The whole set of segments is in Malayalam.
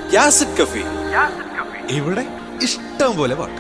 യാസിഡ് കഫി ഇവിടെ ഇഷ്ടം പോലെ പാട്ട്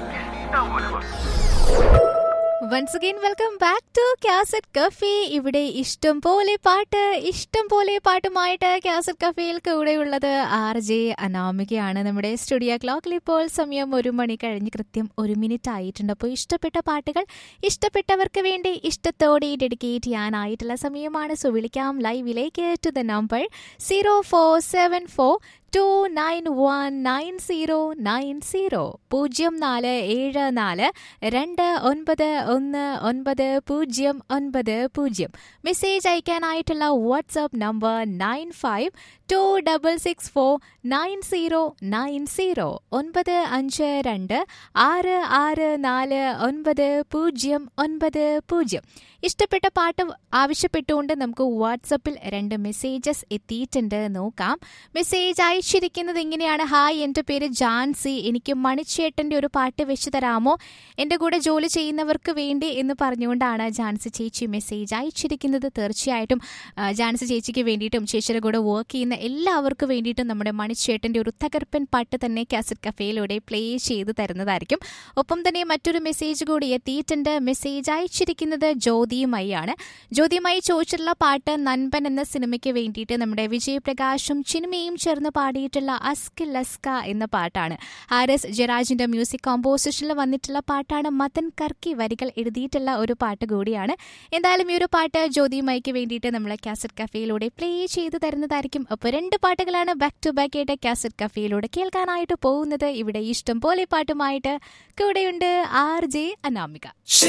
once again welcome back to cassette cafe ഇവിടെ ഇഷ്ടം പോലെ പാട്ട് ഇഷ്ടം പോലെ പാട്ടുമായിട്ട് കാസറ്റ് കഫേയിൽ കൂടെയുള്ളത് ആർ ജെ അനാമികയാണ് നമ്മുടെ സ്റ്റുഡിയോ ക്ലോക്കിൽ ഇപ്പോൾ സമയം ഒരു മണി കഴിഞ്ഞ് കൃത്യം ഒരു മിനിറ്റ് ആയിട്ടുണ്ട് അപ്പോൾ ഇഷ്ടപ്പെട്ട പാട്ടുകൾ ഇഷ്ടപ്പെട്ടവർക്ക് വേണ്ടി ഇഷ്ടത്തോടെ ഡെഡിക്കേറ്റ് ചെയ്യാനായിട്ടുള്ള സമയമാണ് സോ വിളിക്കാം ലൈവിലേക്ക് to the number zero four seven four two nine one nine zero nine zero പൂജ്യം നാല് ഏഴ് നാല് രണ്ട് ഒൻപത് ഒന്ന് ഒൻപത് പൂജ്യം ഒൻപത് പൂജ്യം മെസ്സേജ് അയക്കാനായിട്ടുള്ള WhatsApp number nine five two double six four nine zero nine zero ഒൻപത് അഞ്ച് രണ്ട് ആറ് ആറ് നാല് ഒൻപത് പൂജ്യം ഒൻപത് പൂജ്യം ഇഷ്ടപ്പെട്ട പാട്ട് ആവശ്യപ്പെട്ടുകൊണ്ട് നമുക്ക് വാട്സപ്പിൽ രണ്ട് മെസ്സേജസ് എത്തിയിട്ടുണ്ട് നോക്കാം മെസ്സേജ് അയച്ചിരിക്കുന്നത് ഇങ്ങനെയാണ് ഹായ് എൻ്റെ പേര് ജാൻസി എനിക്ക് മണിച്ചേട്ടൻ്റെ ഒരു പാട്ട് വെച്ച് തരാമോ എൻ്റെ കൂടെ ജോലി ചെയ്യുന്നവർക്ക് വേണ്ടി എന്ന് പറഞ്ഞുകൊണ്ടാണ് ജാൻസി ചേച്ചി മെസ്സേജ് അയച്ചിരിക്കുന്നത് തീർച്ചയായിട്ടും ആ, ജാൻസി ചേച്ചിക്ക് വേണ്ടിയിട്ടും ചേച്ചിയുടെ കൂടെ വർക്ക് ചെയ്യുന്ന എല്ലാവർക്കും വേണ്ടിയിട്ടും നമ്മുടെ മണിച്ചേട്ടൻ്റെ ഒരു തകർപ്പൻ പാട്ട് തന്നെ കാസറ്റ് കഫേയിലൂടെ പ്ലേ ചെയ്ത് തരുന്നതായിരിക്കും ഒപ്പം തന്നെ മറ്റൊരു മെസ്സേജ് കൂടി എത്തിയിട്ടുണ്ട് മെസ്സേജ് അയച്ചിരിക്കുന്നത് ജ്യോതിയുമായിയാണ് ജ്യോതിയുമായി ചോദിച്ചിട്ടുള്ള പാട്ട് നൻപൻ എന്ന സിനിമയ്ക്ക് വേണ്ടിയിട്ട് നമ്മുടെ വിജയപ്രകാശും ചിനിമയും ചേർന്ന് പാടിയിട്ടുള്ള അസ്ക് ലസ്ക എന്ന പാട്ടാണ് ഹാരിസ് ജയരാജിന്റെ മ്യൂസിക് കോമ്പോസിഷനിൽ വന്നിട്ടുള്ള പാട്ടാണ് മതൻ കർക്കി വരികൾ എഴുതിയിട്ടുള്ള ഒരു പാട്ട് കൂടിയാണ് എന്തായാലും ഈ ഒരു പാട്ട് ജ്യോതിയുമായിക്ക് വേണ്ടിയിട്ട് നമ്മൾ കാസറ്റ് കഫേയിലൂടെ പ്ലേ ചെയ്ത് തരുന്നതായിരിക്കും അപ്പോൾ രണ്ട് പാട്ടുകളാണ് ബാക്ക് ടു ബാക്ക് ആയിട്ട് കാസറ്റ് കഫേയിലൂടെ കേൾക്കാനായിട്ട് പോകുന്നത് ഇവിടെ ഇഷ്ടം പോലെ പാട്ടുമായിട്ട് കൂടെയുണ്ട് ആർ ജെ അനാമിക